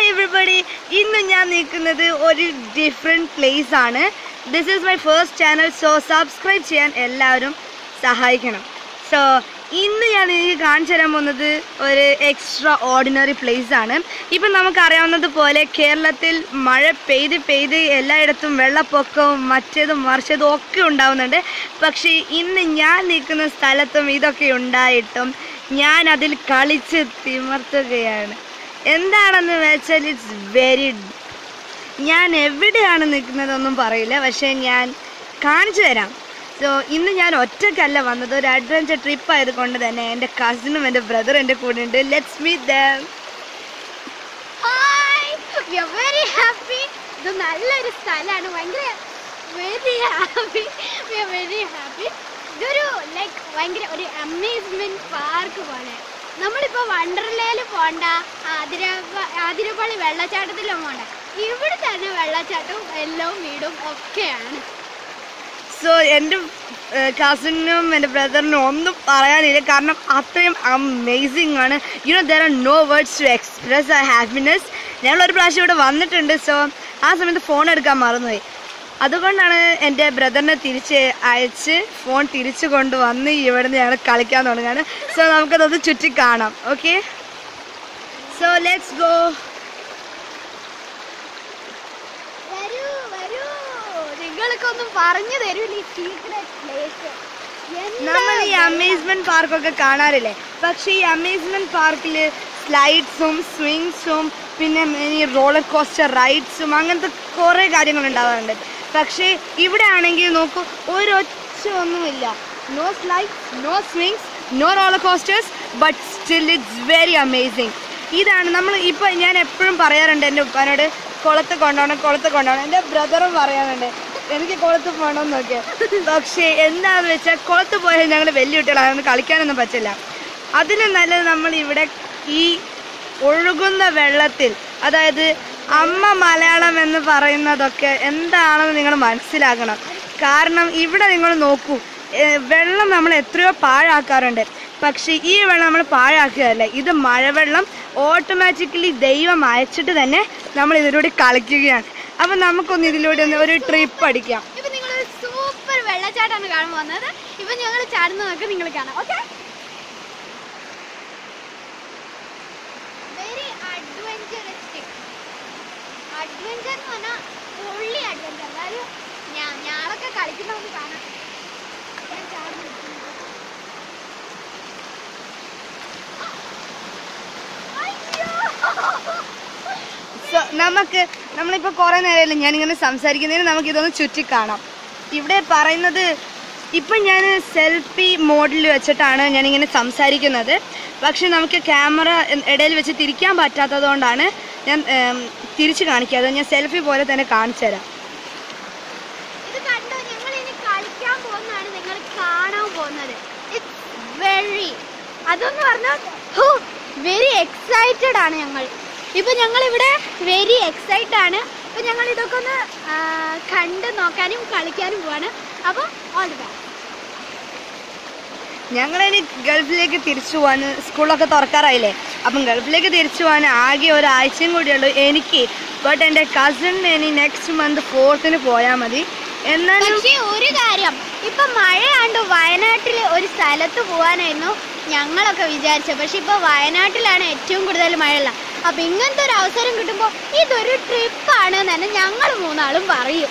Everybody ഇന്ന് ഞാൻ നിൽക്കുന്നത് ഒരു ഡിഫറെൻറ്റ് പ്ലേസ് ആണ് this is my first channel so subscribe ചെയ്യാൻ എല്ലാവരും സഹായിക്കണം സോ ഇന്ന് ഞാൻ എനിക്ക് കാണിച്ചു തരാൻ പോകുന്നത് ഒരു എക്സ്ട്രാ ഓർഡിനറി പ്ലേസ് ആണ് ഇപ്പം നമുക്കറിയാവുന്നത് പോലെ കേരളത്തിൽ മഴ പെയ്ത് പെയ്ത് എല്ലായിടത്തും വെള്ളപ്പൊക്കവും മറ്റേതും മറിച്ചതും ഒക്കെ ഉണ്ടാവുന്നുണ്ട് പക്ഷേ ഇന്ന് ഞാൻ നിൽക്കുന്ന സ്ഥലത്തും ഇതൊക്കെ ഉണ്ടായിട്ടും ഞാൻ അതിൽ കളിച്ച് തിമർത്തുകയാണ് എന്താണെന്ന് വെച്ചാൽ ഇറ്റ്സ് വെരി ഞാൻ എവിടെയാണ് നിൽക്കുന്നതൊന്നും പറയില്ല പക്ഷേ ഞാൻ കാണിച്ചു തരാം സോ ഇന്ന് ഞാൻ ഒറ്റയ്ക്കല്ല വന്നത് ഒരു അഡ്വഞ്ചർ ട്രിപ്പ് ആയതുകൊണ്ട് തന്നെ എൻ്റെ കസിനും എൻ്റെ ബ്രദറും എൻ്റെ കൂടെ ഉണ്ട് let's meet them hi we are very happy ഇത് നല്ലൊരു സ്ഥലമാണ് ഭയങ്കര very happy we are very happy ഇതൊരു ലൈക്ക് ഭയങ്കര ഒരു അമ്യൂസ്മെന്റ് പാർക്ക് പോലെ നമ്മളിപ്പോൾ വണ്ടർലയിൽ പോണ്ട ആതിരപ്പ- ആതിരപ്പള്ളി വെള്ളച്ചാട്ടത്തിലും പോണ്ട ഇവിടെ തന്നെ വെള്ളച്ചാട്ടവും എല്ലാം വീടും ഒക്കെയാണ് സോ എൻ്റെ കസിനും എൻ്റെ ബ്രദറിനും ഒന്നും പറയാനില്ല കാരണം അത്രയും അമേസിങ് ആണ് you know there are no words to express ആ ഹാപ്പിനെസ് ഞങ്ങൾ ഒരു പ്രാവശ്യം ഇവിടെ വന്നിട്ടുണ്ട് സോ ആ സമയത്ത് ഫോൺ എടുക്കാൻ മറന്നുപോയി അതുകൊണ്ടാണ് എൻ്റെ ബ്രദറിനെ തിരിച്ച് അയച്ച് ഫോൺ തിരിച്ചു കൊണ്ടുവന്ന് ഇവിടുന്ന് ഞങ്ങൾ കളിക്കാൻ തുടങ്ങുകയാണ് സോ നമുക്കതൊന്ന് ചുറ്റി കാണാം ഓക്കെ സോ ലെറ്റ്സ് ഗോ വരൂ വരൂ നിങ്ങൾക്കൊന്നും പറഞ്ഞു തരൂല ഈ സീക്രട്ട് പ്ലേസ് നമ്മൾ ഈ അമ്യൂസ്മെന്റ് പാർക്കൊക്കെ കാണാറില്ലേ പക്ഷേ ഈ അമ്യൂസ്മെന്റ് പാർക്കിൽ സ്ലൈഡ്സും സ്വിങ്സും പിന്നെ ഈ റോളർ കോസ്റ്റർ റൈഡ്സും അങ്ങനത്തെ കുറേ കാര്യങ്ങൾ ഉണ്ടാവാറുണ്ട് പക്ഷേ ഇവിടെ ആണെങ്കിൽ നോക്കൂ ഒരൊച്ച ഒന്നുമില്ല no slides no swings no roller coasters but still it's very amazing ഇതാണ് നമ്മൾ ഇപ്പോൾ ഞാൻ എപ്പോഴും പറയാറുണ്ട് എൻ്റെ ഉപ്പാനോട് കുളത്ത് കൊണ്ടുപോകണം കുളത്ത് കൊണ്ടുപോകണം എൻ്റെ ബ്രദറും പറയാറുണ്ട് എനിക്ക് കുളത്ത് പോകണമെന്നൊക്കെ പക്ഷേ എന്താണെന്ന് വെച്ചാൽ കുളത്ത് പോയാൽ ഞങ്ങൾ വലിയ കുട്ടികളാണ് കളിക്കാനൊന്നും പറ്റില്ല അതിന് നല്ലത് നമ്മൾ ഇവിടെ ഈ ഒഴുകുന്ന വെള്ളത്തിൽ അതായത് അമ്മ മലയാളം എന്ന് പറയുന്നതൊക്കെ എന്താണെന്ന് നിങ്ങൾ മനസ്സിലാക്കണം കാരണം ഇവിടെ നിങ്ങൾ നോക്കൂ ഏഹ് വെള്ളം നമ്മൾ എത്രയോ പാഴാക്കാറുണ്ട് പക്ഷേ ഈ വെള്ളം നമ്മൾ പാഴാക്കുകയല്ല ഇത് മഴവെള്ളം ഓട്ടോമാറ്റിക്കലി ദൈവം അയച്ചിട്ട് തന്നെ നമ്മൾ ഇതിലൂടെ കളിക്കുകയാണ് അപ്പം നമുക്കൊന്ന് ഇതിലൂടെ ഒന്ന് ഒരു ട്രിപ്പ് അടിക്കാം ഇപ്പൊ നിങ്ങൾ ഒരു സൂപ്പർ വെള്ളച്ചാട്ടമാണ് കാണാൻ പോകുന്നത് ഇപ്പൊ ഞങ്ങൾ ചാടുന്നതൊക്കെ നിങ്ങൾ കാണാം ഓക്കെ വെരി അഡ്വഞ്ചറിസ്റ്റിക് അഡ്വഞ്ചർ എന്ന് പറഞ്ഞാൽ പൊള്ളി അഡ്വഞ്ചർ അതായത് ഞാൻ ഞാളൊക്കെ കളിക്കുന്നതൊക്കെ കാണാം ഞാൻ ചാടുന്നു അയ്യോ സോ നമുക്ക് നമ്മളിപ്പോൾ കുറേ നേരമല്ലേ ഞാനിങ്ങനെ സംസാരിക്കുന്നതിന് നമുക്ക് ഇതൊന്ന് ചുറ്റി കാണാം ഇവിടെ പറയുന്നത് ഇപ്പം ഞാൻ സെൽഫി മോഡിൽ വെച്ചിട്ടാണ് ഞാനിങ്ങനെ സംസാരിക്കുന്നത് പക്ഷെ നമുക്ക് ക്യാമറ ഇടയിൽ വെച്ച് തിരിക്കാൻ പറ്റാത്തത് കൊണ്ടാണ് ഞാൻ ഏം, തിരിച്ച് കാണിക്കാതെ ഞാൻ സെൽഫി പോലെ തന്നെ കാണിച്ചു തരാം ഇത് കണ്ടോ ഞങ്ങൾ ഇനി കളിക്കാൻ പോകുന്നതാണ് നിങ്ങൾ കാണാൻ പോകുന്നത് ഇറ്റ്സ് വെരി അതെന്ന് പറഞ്ഞാൽ വെരി എക്സൈറ്റഡ് ആണ് ഞങ്ങൾ ഇപ്പൊ ഞങ്ങൾ ഇവിടെ വെരി എക്സൈറ്റഡ് ആണ് ഇപ്പൊ ഞങ്ങൾ ഇതൊക്കെ ഒന്ന് ആ, കണ്ട് നോക്കാനും കളിക്കാനും പോവാണ് അപ്പൊ ഓൾ ദി ബെസ്റ്റ് ഞങ്ങളിനി ഗൾഫിലേക്ക് തിരിച്ചു പോകാൻ സ്കൂളൊക്കെ തുറക്കാറായില്ലേ അപ്പം ഗൾഫിലേക്ക് തിരിച്ചു പോകാൻ ആകെ ഒരാഴ്ചയും കൂടിയുള്ളൂ എനിക്ക് ബട്ട് എൻ്റെ കസിന് ഇനി നെക്സ്റ്റ് മന്ത് ഫോർത്തിന് പോയാൽ മതി എന്നാലും പക്ഷേ ഒരു കാര്യം ഇപ്പൊ മഴയാണ്ട് വയനാട്ടിൽ ഒരു സ്ഥലത്ത് പോകാനായിരുന്നു ഞങ്ങളൊക്കെ വിചാരിച്ചത് പക്ഷെ ഇപ്പൊ വയനാട്ടിലാണ് ഏറ്റവും കൂടുതൽ മഴയുള്ള അപ്പൊ ഇങ്ങനത്തെ ഒരു അവസരം കിട്ടുമ്പോൾ ഇതൊരു ട്രിപ്പാണ് എന്ന് തന്നെ ഞങ്ങൾ മൂന്നാളും പറയും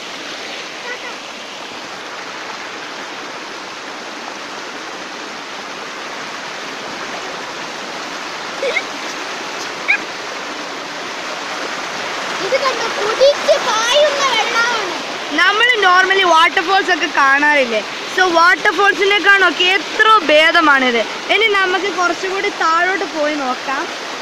ഇത് കണ്ടോ കുതിച്ച് പായുന്ന വെള്ളമാണ് നമ്മൾ നോർമലി വാട്ടർഫോൾസ് ഒക്കെ കാണാറില്ലേ സോ വാട്ടർഫോൾസിനേക്കാളൊക്കെ എത്ര ഭേദമാണിത് ഇനി നമുക്ക് കുറച്ചുകൂടി താഴോട്ട് പോയി നോക്കാം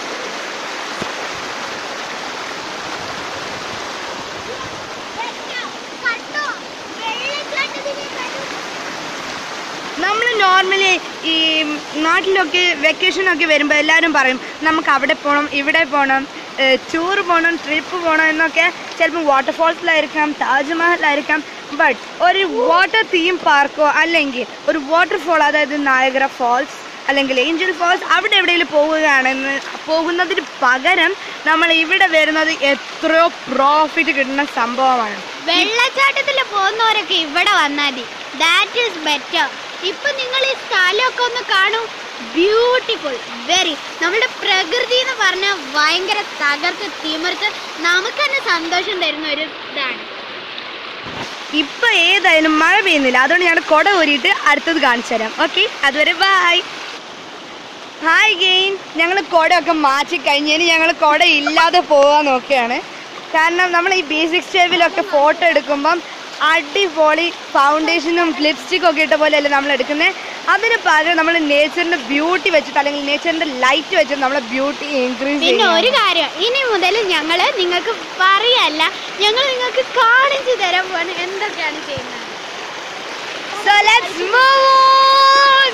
കണ്ടോ വെള്ളച്ചാട്ടത്തിനെ കണ്ടു നമ്മൾ നോർമലി ഈ നാട്ടിലൊക്കെ വെക്കേഷനൊക്കെ വരുമ്പോൾ എല്ലാവരും പറയും നമുക്ക് അവിടെ പോകണം ഇവിടെ പോകണം ടൂർ പോകണം ട്രിപ്പ് പോകണം എന്നൊക്കെ ചിലപ്പോൾ വാട്ടർഫോൾസിലായിരിക്കാം താജ്മഹലായിരിക്കാം ബട്ട് ഒരു വാട്ടർ തീം പാർക്കോ അല്ലെങ്കിൽ ഒരു വാട്ടർഫോൾ അതായത് നായഗ്ര ഫാൾസ് അല്ലെങ്കിൽ ഏഞ്ചൽ ഫോൾസ് അവിടെ എവിടെയെങ്കിലും പോവുകയാണെന്ന് പോകുന്നതിന് പകരം നമ്മൾ ഇവിടെ വരുന്നത് എത്രയോ പ്രോഫിറ്റ് കിട്ടുന്ന സംഭവമാണ് വെള്ളച്ചാട്ടത്തിൽ പോകുന്നവരൊക്കെ ഇവിടെ വന്നാൽ മതി ദാറ്റ് ഈസ് ബെറ്റർ ഇപ്പൊ നിങ്ങൾ ഈ സ്ഥലമൊക്കെ ഒന്ന് കാണൂ ബ്യൂട്ടിഫുൾ വെരി നമ്മുടെ പ്രകൃതി എന്ന് പറഞ്ഞാൽ ഭയങ്കര തകർത്ത് തിമിർത്ത് നമുക്ക് തന്നെ സന്തോഷം തരുന്ന ഒരു ഇതാണ് ഇപ്പൊ ഏതായാലും മഴ പെയ്യുന്നില്ല അതുകൊണ്ട് ഞാൻ കൊട ഊരിയിട്ട് അടുത്തത് കാണിച്ചു തരാം ഓക്കെ അതുവരെ ബായ് ഹായ് ഗെയിൻ ഞങ്ങൾ കുടയൊക്കെ മാറ്റി കഴിഞ്ഞതിന് ഞങ്ങൾ കുട ഇല്ലാതെ പോകാൻ നോക്കുകയാണ് കാരണം നമ്മൾ ഈ ബേസിക് സ്റ്റേവിലൊക്കെ ഫോട്ടോ എടുക്കുമ്പം അടിപൊളി ഫൗണ്ടേഷനും ലിപ്സ്റ്റിക്കും ഒക്കെ ഇട്ട പോലെയല്ല നമ്മൾ എടുക്കുന്നത് അതിന് പകരം നമ്മൾ നേച്ചറിന്റെ ബ്യൂട്ടി വെച്ചിട്ട് അല്ലെങ്കിൽ നേച്ചറിന്റെ ലൈറ്റ് വെച്ചിട്ട് നമ്മളെ ബ്യൂട്ടി ഇൻക്രീസ് പിന്നെ ഒരു ചെയ്യും കാര്യം ഇനി മുതൽ ഞങ്ങള് നിങ്ങൾക്ക് പറയല്ല ഞങ്ങൾ നിങ്ങൾക്ക് കാണിച്ചു തരാൻ പോവാണ് എന്തൊക്കെയാണ് ചെയ്യുന്നത് So let's move on.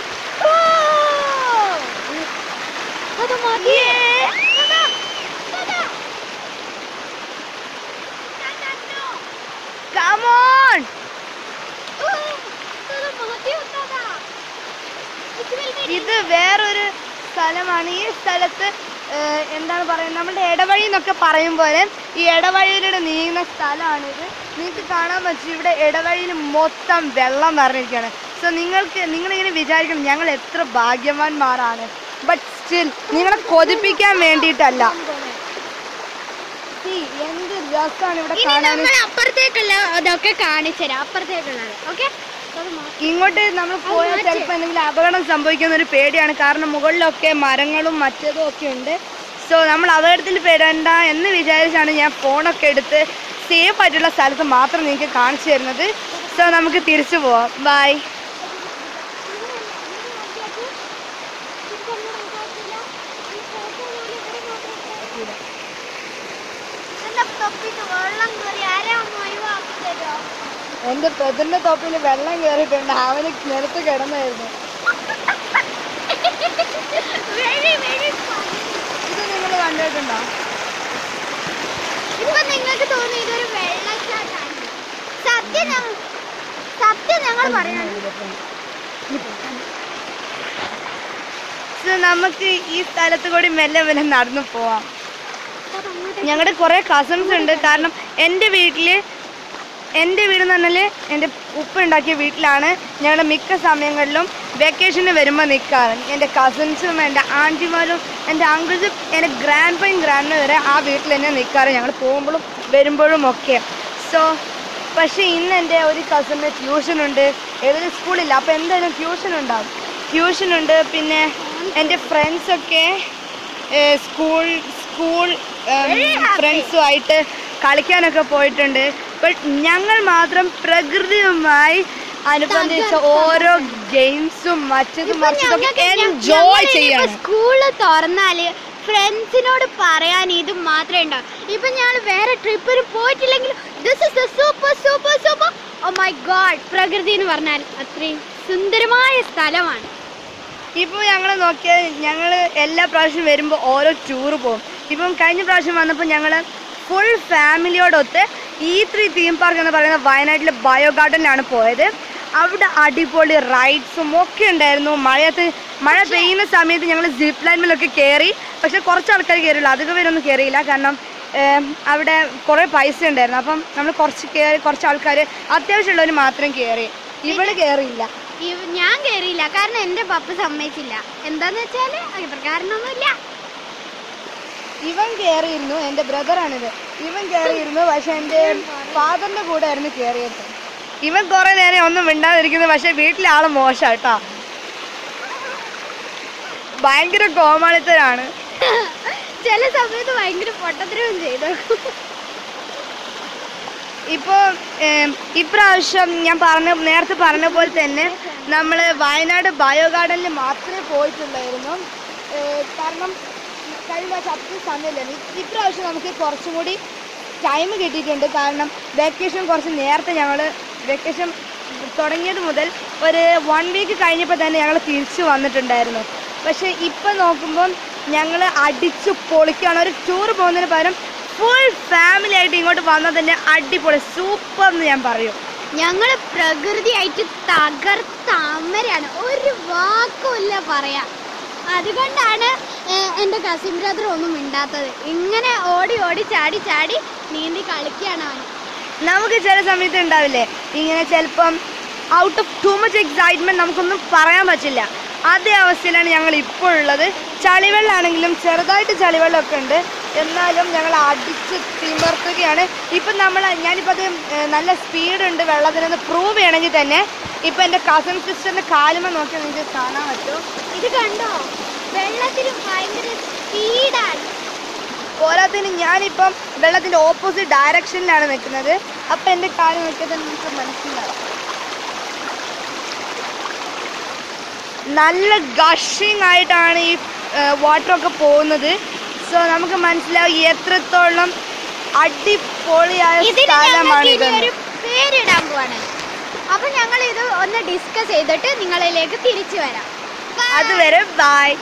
അത് മതി. അതാ, അതാ. Come on. ഓ, അത് മതി, അതാ. It will be ഇത് വേറൊരു സ്ഥലമാണ് ഈ സ്ഥലത്ത് ഏഹ്, എന്താണ് പറയുന്നത് നമ്മുടെ ഇടവഴി എന്നൊക്കെ പറയും പോലെ ഈ ഇടവഴിയിലൂടെ നീങ്ങുന്ന സ്ഥലമാണിത് നിങ്ങൾക്ക് കാണാൻ പറ്റും ഇവിടെ ഇടവഴിയിൽ മൊത്തം വെള്ളം നിറഞ്ഞിരിക്കുകയാണ് സോ നിങ്ങൾക്ക് നിങ്ങളിങ്ങനെ വിചാരിക്കണം ഞങ്ങൾ എത്ര ഭാഗ്യവാന്മാരാണ് ബട്ട് സ്റ്റിൽ നിങ്ങളെ കൊതിപ്പിക്കാൻ വേണ്ടിയിട്ടല്ല See, എന്ത് രസമാണ് ഇവിടെ ഇനി കാണാൻ നമ്മൾ അപ്പുറത്തേക്കുള്ള ഇതൊക്കെ കാണിച്ചു തരാം അപ്പുറത്തേക്കുള്ളത് ഓക്കെ ഇങ്ങോട്ട് നമ്മൾ പോയാൽ മാറ്റ്. ചിലപ്പോൾ എന്തെങ്കിലും അപകടം സംഭവിക്കുന്ന ഒരു പേടിയാണ് കാരണം മുകളിലൊക്കെ മരങ്ങളും മറ്റേതും ഒക്കെ ഉണ്ട് സോ നമ്മൾ അപകടത്തിൽ പെടണ്ട എന്ന് വിചാരിച്ചാണ് ഞാൻ ഫോണൊക്കെ എടുത്ത് സേഫ് ആയിട്ടുള്ള സ്ഥലത്ത് മാത്രം നിങ്ങൾക്ക് കാണിച്ചു തരുന്നത് സോ നമുക്ക് തിരിച്ചു പോവാം ബൈ വെള്ളം കയറി ആരാ ഒന്ന് ഒഴിവാക്കി തരുമോ എൻ്റെ പെതിൻ്റെ തൊപ്പിൽ വെള്ളം കയറിയിട്ടുണ്ട് അവന് നിലത്ത് കിടന്നായിരുന്നു വെരി വെരി ഇത് നിങ്ങൾ കണ്ടിട്ടുണ്ടോ ഇപ്പൊ നിങ്ങൾക്ക് തോന്നി ഇതൊരു വെള്ളച്ചാട്ടാണ് സത്യം ഞങ്ങൾ സത്യം ഞങ്ങൾ പറയാണ് സോ നമുക്ക് ഈ സ്ഥലത്ത് കൂടി മെല്ലെ മെല്ലെ നടന്നു പോവാം ഞങ്ങളുടെ കുറേ കസിൻസ് ഉണ്ട് കാരണം എൻ്റെ വീട്ടിൽ എൻ്റെ വീട് എന്ന് പറഞ്ഞാൽ എൻ്റെ ഉപ്പ ഉണ്ടാക്കിയ വീട്ടിലാണ് ഞങ്ങൾ മിക്ക സമയങ്ങളിലും വെക്കേഷന് വരുമ്പോൾ നിൽക്കാറ് എൻ്റെ കസിൻസും എൻ്റെ ആൻറ്റിമാരും എൻ്റെ അങ്കിൾസും എൻ്റെ ഗ്രാൻഡ് പൈൻ ഗ്രാൻഡ് വരെ ആ വീട്ടിൽ തന്നെ നിൽക്കാറ് ഞങ്ങൾ പോകുമ്പോഴും വരുമ്പോഴും ഒക്കെ സോ പക്ഷേ ഇന്ന് എൻ്റെ ഒരു കസിന് ട്യൂഷനുണ്ട് ഏതൊരു സ്കൂളില്ല അപ്പോൾ എന്തായാലും ട്യൂഷൻ ഉണ്ടാവും ട്യൂഷനുണ്ട് പിന്നെ എൻ്റെ ഫ്രണ്ട്സൊക്കെ സ്കൂൾ സ്കൂൾ Very happy. ഫ്രണ്ട്സുമായിട്ട് കളിക്കാനൊക്കെ പോയിട്ടുണ്ട് ബട്ട് ഞങ്ങൾ മാത്രം പ്രകൃതിയുമായി അനുബന്ധിച്ച തകർത്ത് ഓരോ ഗെയിംസും മറ്റതും ഇപ്പൊ മറിച്ചതൊക്കെ ഞങ്ങൾക്ക് ഞ- എൻജോയ് ഞങ്ങളിനിപ്പോ ചെയ്യണം സ്കൂള് തുറന്നാല് ഫ്രണ്ട്സിനോട് പറയാൻ ഇത് മാത്രമേ ഉണ്ടാവും ഇപ്പൊ ഞങ്ങൾ വേറെ ട്രിപ്പിന് പോയിട്ടില്ലെങ്കിൽ this is super super super oh my god പ്രകൃതി എന്ന് പറഞ്ഞാൽ അത്രയും സുന്ദരമായ സ്ഥലമാണ് ഇപ്പോൾ ഞങ്ങൾ നോക്കിയാൽ ഞങ്ങൾ എല്ലാ പ്രാവശ്യം വരുമ്പോൾ ഓരോ ടൂർ പോകും ഇപ്പം കഴിഞ്ഞ പ്രാവശ്യം വന്നപ്പോൾ ഞങ്ങൾ ഫുൾ ഫാമിലിയോടൊത്ത് ഈ ത്രീ തീം പാർക്ക് എന്ന് പറയുന്ന വയനാട്ടിലെ ബയോ ഗാർഡനിലാണ് പോയത് അവിടെ അടിപൊളി റൈഡ്സും ഒക്കെ ഉണ്ടായിരുന്നു മഴയത്ത് മഴ പെയ്യുന്ന സമയത്ത് ഞങ്ങൾ ജിപ്പ് ലൈനിലൊക്കെ കയറി പക്ഷെ കുറച്ച് ആൾക്കാർ കയറിയുള്ളൂ അധികം പേരൊന്നും കയറിയില്ല കാരണം ഏം, അവിടെ കുറേ പൈസ ഉണ്ടായിരുന്നു അപ്പം നമ്മൾ കുറച്ച് കയറി കുറച്ച് ആൾക്കാർ അത്യാവശ്യമുള്ളവർ മാത്രം കയറി ഇവിടെ കയറിയില്ല ഇവ- ഞാൻ കയറിയില്ല കാരണം എൻ്റെ പപ്പ സമ്മതിച്ചില്ല എന്താന്ന് വെച്ചാല് അങ്ങനെ കാരണമൊന്നുമില്ല ഇവൻ കയറിയിരുന്നു എൻ്റെ ബ്രദറാണിത് ഇവൻ കയറിയിരുന്നു പക്ഷെ എൻ്റെ ഫാദറിൻ്റെ കൂടെ ആയിരുന്നു കയറിയത് ഇവൻ കുറേ നേരം ഒന്നും മിണ്ടാതിരിക്കുന്നു പക്ഷെ വീട്ടിലെ ആള് മോശം കേട്ടോ ഭയങ്കര കോമാളിത്തരാണ് ചില സമയത്ത് ഭയങ്കര പൊട്ടത്തരവും ചെയ്തു ഇപ്പോൾ ഇപ്രാവശ്യം ഞാൻ പറഞ്ഞ നേരത്തെ പറഞ്ഞ പോലെ തന്നെ നമ്മൾ വയനാട് ബയോ ഗാർഡനിൽ മാത്രമേ പോയിട്ടുള്ളായിരുന്നു ഏഹ് കാരണം കഴിഞ്ഞ പ്രാവശ്യം അത്ര സമയമില്ലായിരുന്നു ഇ- ഇപ്രാവശ്യം നമുക്ക് കുറച്ചും കൂടി ടൈം കിട്ടിയിട്ടുണ്ട് കാരണം വെക്കേഷൻ കുറച്ച് നേരത്തെ ഞങ്ങൾ വെക്കേഷൻ തുടങ്ങിയത് മുതൽ ഒരു വൺ വീക്ക് കഴിഞ്ഞപ്പോൾ തന്നെ ഞങ്ങൾ തിരിച്ചു വന്നിട്ടുണ്ടായിരുന്നു പക്ഷേ ഇപ്പം നോക്കുമ്പം ഞങ്ങൾ അടിച്ചു പൊളിക്കുകയാണ് ഒരു ടൂർ പോകുന്നതിന് പകരം ഫുൾ ഫാമിലി ആയിട്ട് ഇങ്ങോട്ട് വന്നാൽ തന്നെ അടിപൊളി സൂപ്പർ എന്ന് ഞാൻ പറയും ഞങ്ങള് പ്രകൃതിയായിട്ട് തകർത്ത അമരാണ് ഒരു വാക്കുമില്ല പറയാ അതുകൊണ്ടാണ് ഏഹ്, എൻ്റെ കസിൻ ബ്രദർ ഒന്നും മിണ്ടാത്തത് ഇങ്ങനെ ഓടി ഓടി ചാടി ചാടി നീന്തി കളിക്കുകയാണ് അവൻ നമുക്ക് ചില സമയത്ത് ഉണ്ടാവില്ലേ ഇങ്ങനെ ചിലപ്പം out of too much excitement നമുക്കൊന്നും പറയാൻ പറ്റില്ല അതേ അവസ്ഥയിലാണ് ഞങ്ങൾ ഇപ്പോൾ ഉള്ളത് ചളിവെള്ളമാണെങ്കിലും ചെറുതായിട്ട് ചളിവെള്ളമൊക്കെ ഉണ്ട് എന്നാലും ഞങ്ങൾ അടിച്ച് തിമർത്തുകയാണ് ഇപ്പം നമ്മൾ ഞാനിപ്പോൾ അത് ഏഹ്, നല്ല സ്പീഡ് ഉണ്ട് വെള്ളത്തിനെന്ന് പ്രൂവ് ചെയ്യണമെങ്കിൽ തന്നെ ഇപ്പം എൻ്റെ കസിൻ സിസ്റ്ററിൻ്റെ കാലുമ നോക്കിയാൽ നിങ്ങൾക്ക് കാണാൻ പറ്റും ഇത് കണ്ടോ വെള്ളത്തിൽ ഭയങ്കര സ്പീഡാണ് പോരാത്തതിന് ഞാനിപ്പം വെള്ളത്തിൻ്റെ ഓപ്പോസിറ്റ് ഡയറക്ഷനിലാണ് നിൽക്കുന്നത് അപ്പം എൻ്റെ കാല് നോക്കിയത് നിങ്ങൾക്ക് മനസ്സിലാവും നല്ല ഗഷിങ് ആയിട്ടാണ് ഈ വാട്ടറൊക്കെ പോകുന്നത് സോ നമുക്ക് മനസ്സിലാവും എത്രത്തോളം അടിപൊളിയായ ഇതിന് ഞങ്ങൾക്ക് സ്ഥലമാണിത് ഇനി ഒരു പേരിടാൻ പോവാണ് അപ്പൊ ഞങ്ങൾ ഇത് ഒന്ന് ഡിസ്കസ് ചെയ്തിട്ട് നിങ്ങളിലേക്ക് തിരിച്ചു വരാം അതുവരെ ബായ്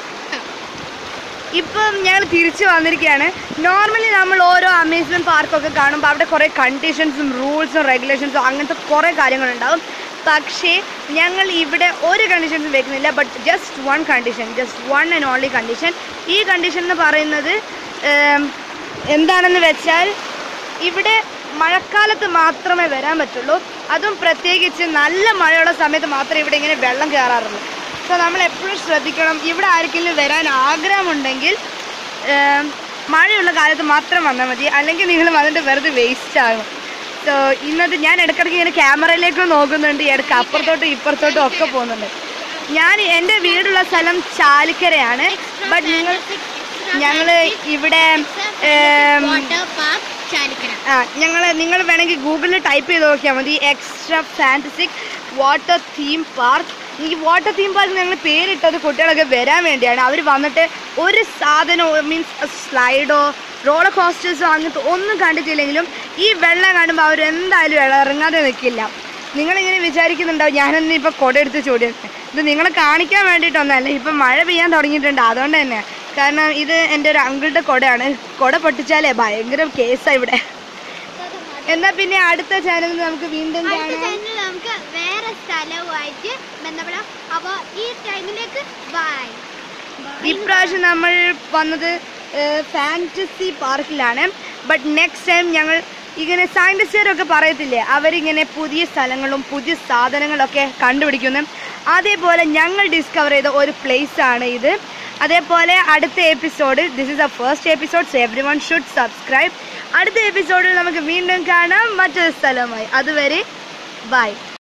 ഇപ്പം ഞങ്ങൾ തിരിച്ചു വന്നിരിക്കുകയാണ് നോർമലി നമ്മൾ ഓരോ അമ്യൂസ്മെന്റ് പാർക്കൊക്കെ കാണുമ്പോൾ അവിടെ കുറേ കണ്ടീഷൻസും റൂൾസും റെഗുലേഷൻസും അങ്ങനത്തെ കുറേ കാര്യങ്ങളുണ്ടാവും പക്ഷേ ഞങ്ങൾ ഇവിടെ ഒരു കണ്ടീഷൻസും വെക്കുന്നില്ല but just one condition just one and only condition ഈ കണ്ടീഷൻ എന്ന് പറയുന്നത് ഏം, എന്താണെന്ന് വെച്ചാൽ ഇവിടെ മഴക്കാലത്ത് മാത്രമേ വരാൻ പറ്റുള്ളൂ അതും പ്രത്യേകിച്ച് നല്ല മഴയുള്ള സമയത്ത് മാത്രമേ ഇവിടെ ഇങ്ങനെ വെള്ളം കയറാറുള്ളൂ സോ നമ്മൾ എപ്പോഴും ശ്രദ്ധിക്കണം ഇവിടെ ആർക്കെങ്കിലും വരാൻ ആഗ്രഹമുണ്ടെങ്കിൽ ഏം, മഴയുള്ള കാലത്ത് മാത്രം വന്നാൽ മതി അല്ലെങ്കിൽ നിങ്ങൾ വന്നിട്ട് വെറുതെ വേസ്റ്റ് ആകും സോ ഇന്നത്തെ ഞാൻ ഇടയ്ക്കിടയ്ക്ക് ഇങ്ങനെ ക്യാമറയിലേക്ക് നോക്കുന്നുണ്ട് ഇടയ്ക്ക് അപ്പുറത്തോട്ടും ഇപ്പുറത്തോട്ടും ഒക്കെ പോകുന്നുണ്ട് ഞാൻ എൻ്റെ വീടുള്ള സ്ഥലം ചാലിക്കരയാണ് ബട്ട് നിങ്ങൾ ഞങ്ങൾ ഇവിടെ ഏം, വാട്ടർ പാർക്ക് ചാലിക്കര ആ ഞങ്ങൾ നിങ്ങൾ വേണമെങ്കിൽ ഗൂഗിളിൽ ടൈപ്പ് ചെയ്ത് നോക്കിയാൽ മതി extra fantastic water theme park ഈ വാട്ടർ തീം പാർക്ക് ഞങ്ങൾ പേരിട്ടത് കുട്ടികളൊക്കെ വരാൻ വേണ്ടിയാണ് അവർ വന്നിട്ട് ഒരു സാധനവും മീൻസ് സ്ലൈഡോ റോളർ കോസ്റ്റേഴ്സോ അങ്ങനത്തെ ഒന്നും കണ്ടിട്ടില്ലെങ്കിലും ഈ വെള്ളം കാണുമ്പോൾ അവർ എന്തായാലും വെള്ളം ഇറങ്ങാതെ നിൽക്കില്ല നിങ്ങളിങ്ങനെ വിചാരിക്കുന്നുണ്ടാവും ഞാനെന്ന് ഇപ്പോൾ കുട എടുത്ത് ചൂടിയത് ഇത് നിങ്ങളെ കാണിക്കാൻ വേണ്ടിയിട്ടൊന്നല്ല ഇപ്പം മഴ പെയ്യാൻ തുടങ്ങിയിട്ടുണ്ട് അതുകൊണ്ട് തന്നെ കാരണം ഇത് എൻ്റെ ഒരു അങ്കിളുടെ കുടയാണ് കുട പൊട്ടിച്ചാലേ ഭയങ്കര കേസാണ് ഇവിടെ എന്നാ പിന്നെ അടുത്ത ചാനലിൽ നമുക്ക് വീണ്ടും അടുത്ത കാണാം ചാനലിൽ നമുക്ക് വേറെ സ്ഥലവുമായിട്ട് ബന്ധപ്പെടാം അപ്പോൾ ഈ ടൈമിലേക്ക് ബൈ ഇപ്രാവശ്യം നമ്മൾ വന്നത് ഫാൻറ്റസി പാർക്കിലാണ് ബട്ട് നെക്സ്റ്റ് ടൈം ഞങ്ങൾ ഇങ്ങനെ സയൻറ്റിസ്റ്റുകാരൊക്കെ പറയത്തില്ലേ അവരിങ്ങനെ പുതിയ സ്ഥലങ്ങളും പുതിയ സാധനങ്ങളൊക്കെ കണ്ടുപിടിക്കുന്നു അതേപോലെ ഞങ്ങൾ ഡിസ്കവർ ചെയ്ത ഒരു place ആണ് ഇത് അതേപോലെ അടുത്ത episode this is a first episode so everyone should subscribe അടുത്ത എപ്പിസോഡിൽ നമുക്ക് വീണ്ടും കാണാം മറ്റൊരു സ്ഥലമായി അതുവരെ ബൈ